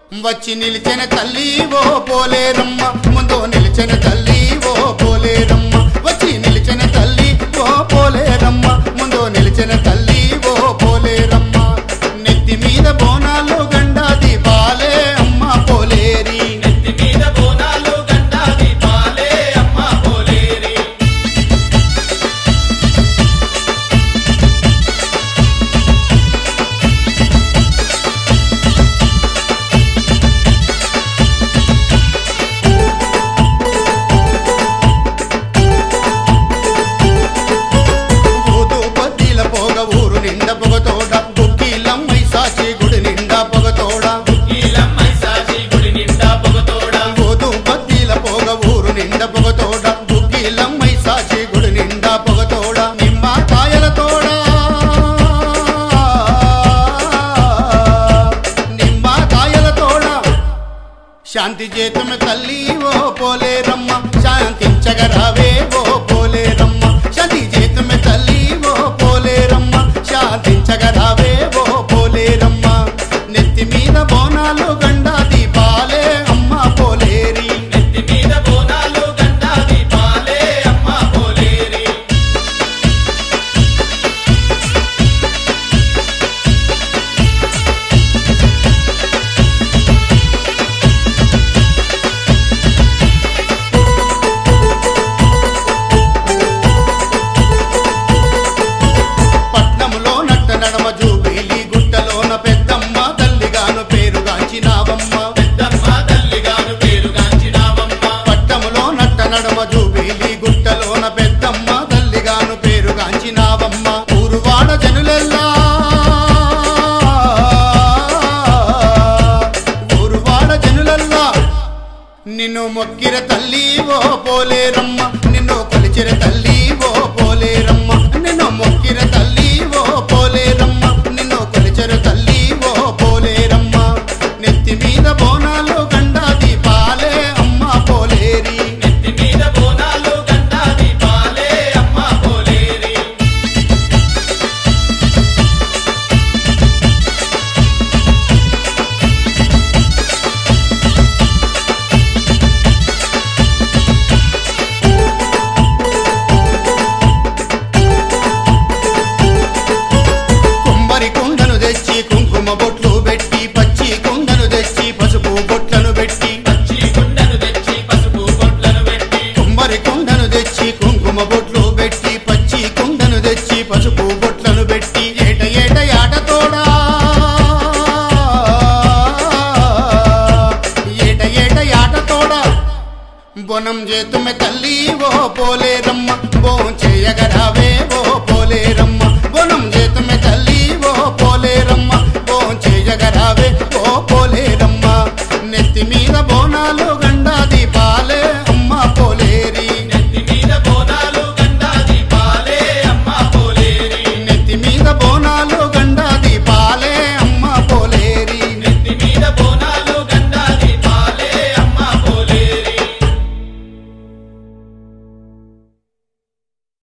వచ్చి నిలిచిన తల్లి ఓ పోలేరమ్మ ముందు నిలిచిన తల్లి ఓ పోలేరమ్మ వచ్చి నిలిచిన తల్లి ఓ పోలేరమ్మ ముందు నిలిచిన తల్లి ఓ పోలేరమ్మ నెత్తి మీద బోనాలు గండా దీపాలే అమ్మ పోలేరి నెత్తి మీద బోనాలు గంటా దీపాలే అమ్మ పోలేరి ఊదు పద్దిల పొగ ఊరు నిండా పొగతోడ గుక్కిలమ్మై సాచి గుడి నిండా పొగతోడ ఈలమ్మై సాచి గుడి నిండా పొగతోడా ఊదు పద్దిల పొగ ఊరు నిండా పొగతోడ గుక్కిలమ్మై సాచి గుడి నిండా పొగతోడ నిమ్మ కాయల తోడ నిమ్మ కాయల తోడ శాంతి చేతుమ తల్లి ఓ పోలేరమ్మ శాంతించగరావే ఓ పోలేరమ్మ శాంతి చేతుమ తల్లి ఓ పోలేరమ్మ శాంతించగరావే ఓ పోలేరమ్మ నెత్తి మీద బోనాలు గండా దీపాలే అమ్మ పోలేరి నెత్తి మీద బోనాలు గంటా దీపాలే అమ్మ పోలేరి పట్నములో నట్ట నడమ జూబిలి గుట్టలోన పెద్దమ్మ తల్లిగాను పేరుగాంచినావమ్మ పెద్దమ్మ తల్లిగాను పేరుగాంచినావమ్మ పట్టములో నట్ట నడమ జూబిలి గుట్టలోన పెద్దమ్మ తల్లిగాను పేరుగాంచినావమ్మ ఊరువాడ జనులెల్లా ఊరువాడ జనులెల్లా నిన్ను మొక్కిర తల్లి ఓ పోలేరమ్మ నిన్ను కొలిచిర తల్లి ఓ పోలేరమ్మ నిన్ను మొక్కిర తల్లి ఓ పోలేరమ్మ నిన్ను కొలిచిర తల్లి ఓ పోలేరమ్మ నెత్తి మీద బోనాలు గండా దీపాలే అమ్మ పోలేరి నెత్తి మీద బోనాలు గంటా దీపాలే అమ్మ పోలేరి కుంభరి కుండను తెచ్చి కుంకుమ బొట్లు పెట్టి పచ్చి కుండను తెచ్చి పసుపు బొట్లను పెట్టి పచ్చి గుండెను తెచ్చి పసుపు బొట్లను పెట్టి కుమ్మరి కుండను తెచ్చి కుంకుమ బొట్లు పెట్టి పచ్చి కుండను తెచ్చి పసుపు బొట్లను పెట్టి ఏట ఏట ఆటతోడా ఏట ఏట ఆటతోడా బొనం చేతుమె తల్లి ఓ పోలేరమ్మ బో చేయగరావే ఓ పోలేరమ్మ బొనం చేతుమె తల్లి